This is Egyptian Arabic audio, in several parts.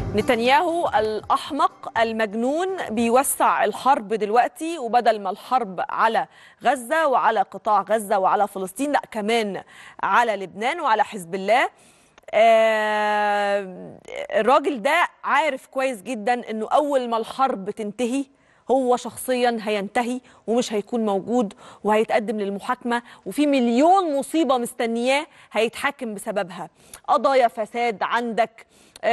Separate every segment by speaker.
Speaker 1: نتنياهو الأحمق المجنون بيوسع الحرب دلوقتي وبدل ما الحرب على غزة وعلى قطاع غزة وعلى فلسطين لا كمان على لبنان وعلى حزب الله آه الراجل ده عارف كويس جدا انه اول ما الحرب تنتهي هو شخصيا هينتهي ومش هيكون موجود وهيتقدم للمحاكمه وفي مليون مصيبه مستنياه هيتحاكم بسببها قضايا فساد عندك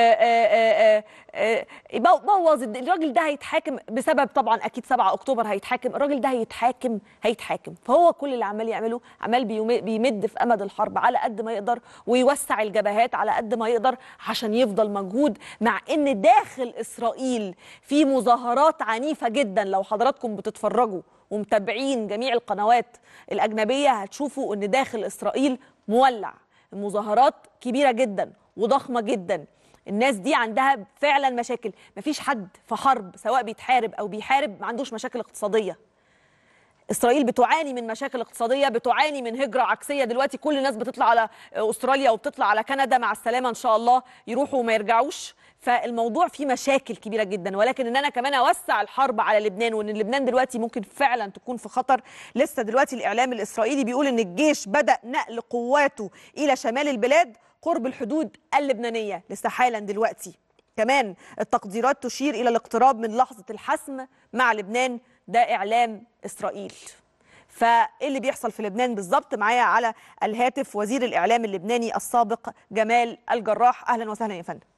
Speaker 1: بوظ الراجل ده هيتحاكم بسبب طبعا اكيد 7 اكتوبر هيتحاكم الراجل ده هيتحاكم هيتحاكم فهو كل اللي عمال يعمله عمال بيمد في امد الحرب على قد ما يقدر ويوسع الجبهات على قد ما يقدر عشان يفضل موجود مع ان داخل اسرائيل في مظاهرات عنيفه جدا لو حضراتكم بتتفرجوا ومتابعين جميع القنوات الاجنبيه هتشوفوا ان داخل اسرائيل مولع المظاهرات كبيره جدا وضخمه جدا الناس دي عندها فعلا مشاكل مفيش حد في حرب سواء بيتحارب او بيحارب ما عندوش مشاكل اقتصاديه اسرائيل بتعاني من مشاكل اقتصاديه بتعاني من هجره عكسيه دلوقتي كل الناس بتطلع على استراليا وبتطلع على كندا مع السلامه ان شاء الله يروحوا وما يرجعوش فالموضوع فيه مشاكل كبيره جدا ولكن ان انا كمان اوسع الحرب على لبنان وان لبنان دلوقتي ممكن فعلا تكون في خطر لسه دلوقتي الاعلام الاسرائيلي بيقول ان الجيش بدا نقل قواته الى شمال البلاد قرب الحدود اللبنانيه لسه حالا دلوقتي كمان التقديرات تشير الى الاقتراب من لحظه الحسم مع لبنان ده اعلام اسرائيل فايه اللي بيحصل في لبنان بالظبط معايا على الهاتف وزير الاعلام اللبناني السابق جمال الجراح اهلا وسهلا يا فندم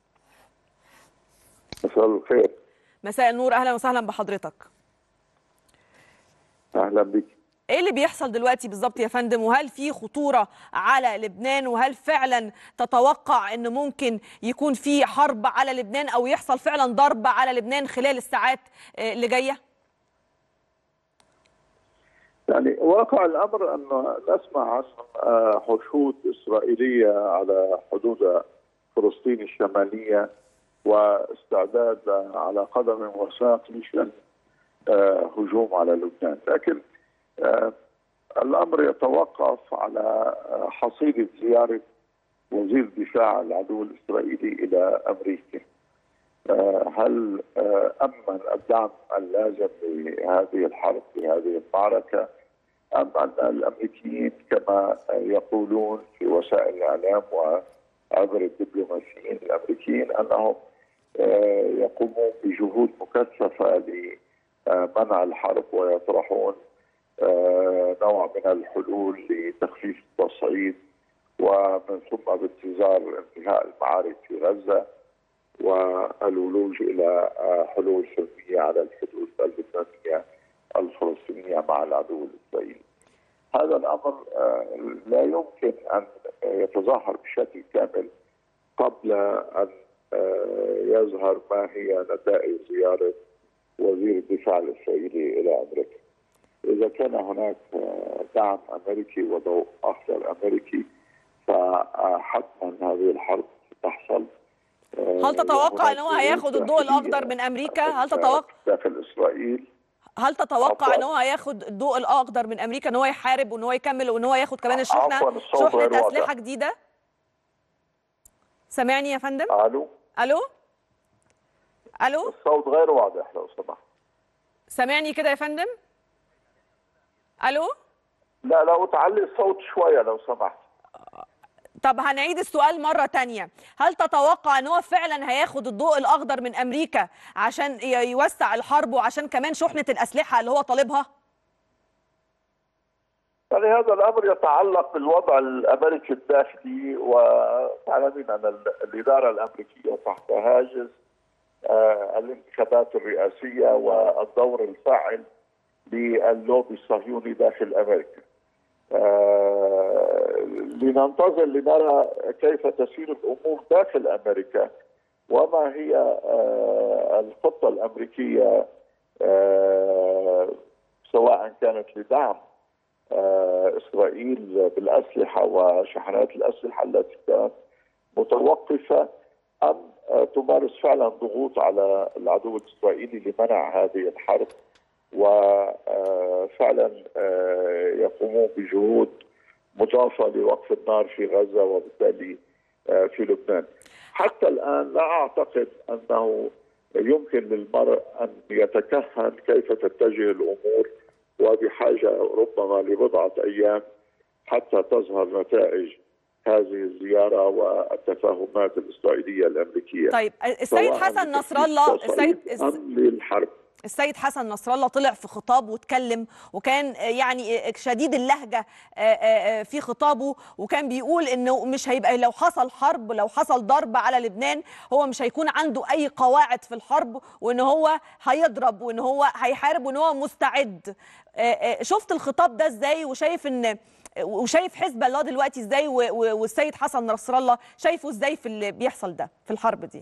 Speaker 2: مساء الخير
Speaker 1: مساء النور اهلا وسهلا بحضرتك
Speaker 2: اهلا بك
Speaker 1: ايه اللي بيحصل دلوقتي بالظبط يا فندم وهل في خطوره على لبنان وهل فعلا تتوقع ان ممكن يكون في حرب على لبنان او يحصل فعلا ضرب على لبنان خلال الساعات اللي جايه
Speaker 2: يعني واقع الامر ان نسمع عن حشود اسرائيليه على حدود فلسطين الشماليه واستعداد على قدم وساق لشان هجوم على لبنان لكن الامر يتوقف على حصيله زياره وزير دفاع العدو الاسرائيلي الى امريكا هل امن الدعم اللازم لهذه الحرب لهذه المعركه ام ان الامريكيين كما يقولون في وسائل الاعلام وعبر الدبلوماسيين الامريكيين انهم يقومون بجهود مكثفه لمنع الحرب ويطرحون نوع من الحلول لتخفيف التصعيد ومن ثم بانتظار انتهاء المعارك في غزه والولوج الى حلول سلميه على الحدود اللبنانيه الفلسطينيه مع العدو الاسرائيلي. هذا الامر لا يمكن ان يتظاهر بشكل كامل قبل ان يظهر ما هي نتائج زياره وزير الدفاع الاسرائيلي الى امريكا. اذا كان هناك دعم امريكي وضوء اخضر امريكي فحتما هذه الحرب ستحصل
Speaker 1: هل تتوقع ان هو هياخد الضوء الاخضر من امريكا؟ هل تتوقع
Speaker 2: داخل اسرائيل
Speaker 1: هل تتوقع ان هو هياخد الضوء الاخضر من امريكا ان هو يحارب وان هو يكمل وان هو ياخد كمان الشحنه شحنه اسلحه جديده؟ سامعني يا فندم؟
Speaker 2: الو
Speaker 1: الو الو
Speaker 2: الصوت غير واضح لو سمحت
Speaker 1: سامعني كده يا فندم؟ الو
Speaker 2: لا لو تعلي الصوت شويه لو سمحت
Speaker 1: طب هنعيد السؤال مرة تانية هل تتوقع ان هو فعلا هياخد الضوء الاخضر من امريكا عشان يوسع الحرب وعشان كمان شحنة الاسلحة اللي هو طالبها
Speaker 2: يعني هذا الامر يتعلق بالوضع الامريكي الداخلي وتعلمين ان الاداره الامريكيه تحت هاجس الانتخابات الرئاسيه والدور الفاعل للوبي الصهيوني داخل امريكا. آه لننتظر لنرى كيف تسير الامور داخل امريكا وما هي آه الخطه الامريكيه آه سواء كانت لدعم اسرائيل بالاسلحه وشحنات الاسلحه التي كانت متوقفه ام تمارس فعلا ضغوط على العدو الاسرائيلي لمنع هذه الحرب وفعلا يقومون بجهود مضافه لوقف النار في غزه وبالتالي في لبنان. حتى الان لا اعتقد انه يمكن للمرء ان يتكهن كيف تتجه الامور وبحاجه ربما لبضعه ايام حتى تظهر نتائج هذه الزياره والتفاهمات الاسرائيليه الامريكيه
Speaker 1: طيب السيد
Speaker 2: سواء
Speaker 1: حسن نصر الله السيد
Speaker 2: لتصعيد ام للحرب
Speaker 1: السيد حسن نصر الله طلع في خطاب واتكلم وكان يعني شديد اللهجه في خطابه وكان بيقول انه مش هيبقى لو حصل حرب لو حصل ضرب على لبنان هو مش هيكون عنده اي قواعد في الحرب وان هو هيضرب وان هو هيحارب وان هو مستعد شفت الخطاب ده ازاي وشايف ان وشايف حزب الله دلوقتي ازاي والسيد حسن نصر الله شايفه ازاي في اللي بيحصل ده في الحرب دي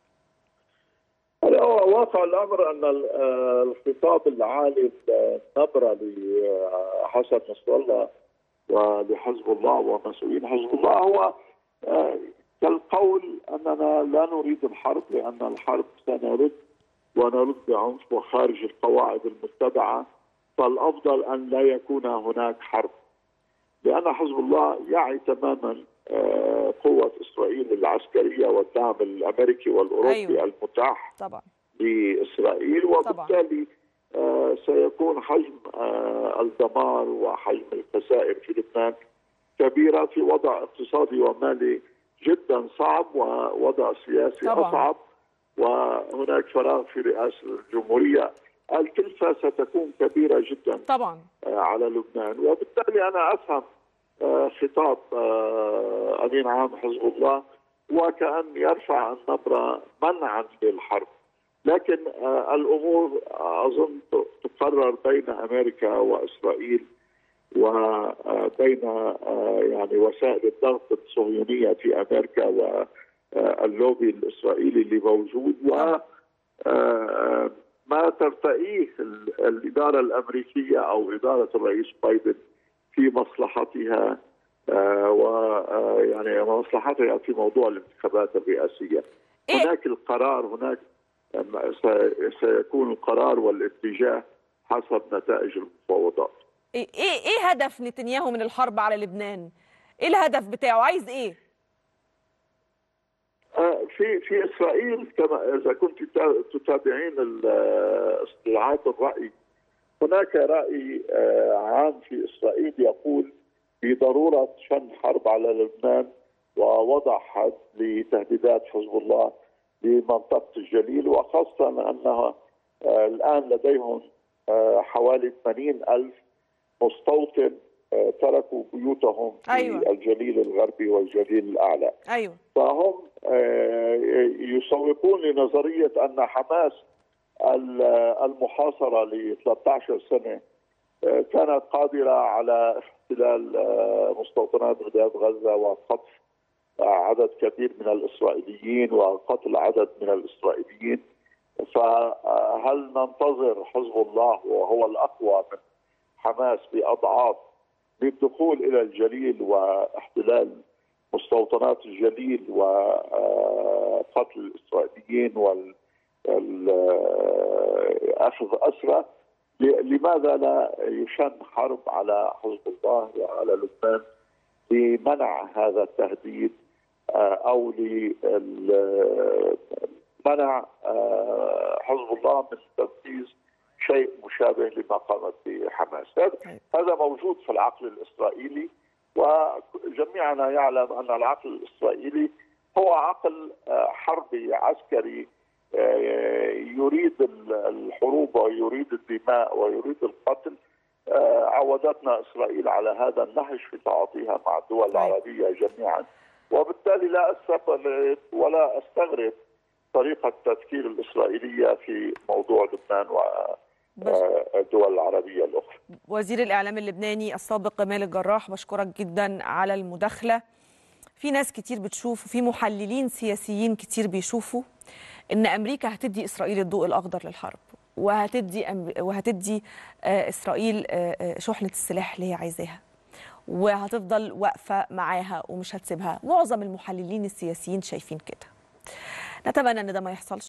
Speaker 2: هو واقع الامر ان الخطاب العالي النبره لحسن نصر الله ولحزب الله ومسؤولين حزب الله هو كالقول اننا لا نريد الحرب لان الحرب سنرد ونرد بعنف وخارج القواعد المتبعه فالافضل ان لا يكون هناك حرب لان حزب الله يعي تماما قوة إسرائيل العسكرية والدعم الأمريكي والأوروبي أيوة. المتاح
Speaker 1: طبعا.
Speaker 2: لإسرائيل وبالتالي آه سيكون حجم آه الدمار وحجم الخسائر في لبنان كبيرة في وضع اقتصادي ومالي جدا صعب ووضع سياسي
Speaker 1: طبعا.
Speaker 2: أصعب وهناك فراغ في رئاسة الجمهورية الكلفة ستكون كبيرة جدا
Speaker 1: طبعا
Speaker 2: آه على لبنان وبالتالي أنا أفهم خطاب امين عام حزب الله وكان يرفع النبره منعا للحرب لكن الامور اظن تقرر بين امريكا واسرائيل وبين يعني وسائل الضغط الصهيونيه في امريكا واللوبي الاسرائيلي اللي موجود و ما ترتئيه الاداره الامريكيه او اداره الرئيس بايدن في مصلحتها آه ويعني آه مصلحتها في موضوع الانتخابات الرئاسيه إيه؟ هناك القرار هناك سيكون القرار والاتجاه حسب نتائج المفاوضات
Speaker 1: ايه ايه هدف نتنياهو من الحرب على لبنان ايه الهدف بتاعه عايز ايه
Speaker 2: آه في في اسرائيل كما اذا كنت تتابعين استطلاعات الراي هناك راي عام في اسرائيل يقول بضروره شن حرب على لبنان ووضع حد لتهديدات حزب الله لمنطقه الجليل وخاصه انها الان لديهم حوالي 80 الف مستوطن تركوا بيوتهم في
Speaker 1: أيوة.
Speaker 2: الجليل الغربي والجليل الاعلى
Speaker 1: ايوه
Speaker 2: فهم يسوقون لنظريه ان حماس المحاصرة ل 13 سنة كانت قادرة على احتلال مستوطنات غداد غزة وخطف عدد كبير من الإسرائيليين وقتل عدد من الإسرائيليين فهل ننتظر حزب الله وهو الأقوى من حماس بأضعاف للدخول إلى الجليل واحتلال مستوطنات الجليل وقتل الإسرائيليين وال اخذ اسرى لماذا لا يشن حرب على حزب الله وعلى لبنان لمنع هذا التهديد او لمنع حزب الله من تنفيذ شيء مشابه لما قامت به حماس هذا موجود في العقل الاسرائيلي وجميعنا يعلم ان العقل الاسرائيلي هو عقل حربي عسكري يريد الحروب ويريد الدماء ويريد القتل عودتنا اسرائيل على هذا النهج في تعاطيها مع الدول العربيه جميعا وبالتالي لا استغرب ولا استغرب طريقه التفكير الاسرائيليه في موضوع لبنان والدول العربيه الاخرى.
Speaker 1: وزير الاعلام اللبناني السابق مالك الجراح بشكرك جدا على المداخله. في ناس كتير بتشوف وفي محللين سياسيين كتير بيشوفوا ان امريكا هتدي اسرائيل الضوء الاخضر للحرب وهتدي أم... وهتدي آه اسرائيل آه شحنه السلاح اللي هي عايزاها وهتفضل واقفه معاها ومش هتسيبها معظم المحللين السياسيين شايفين كده نتمنى ان ده ما يحصلش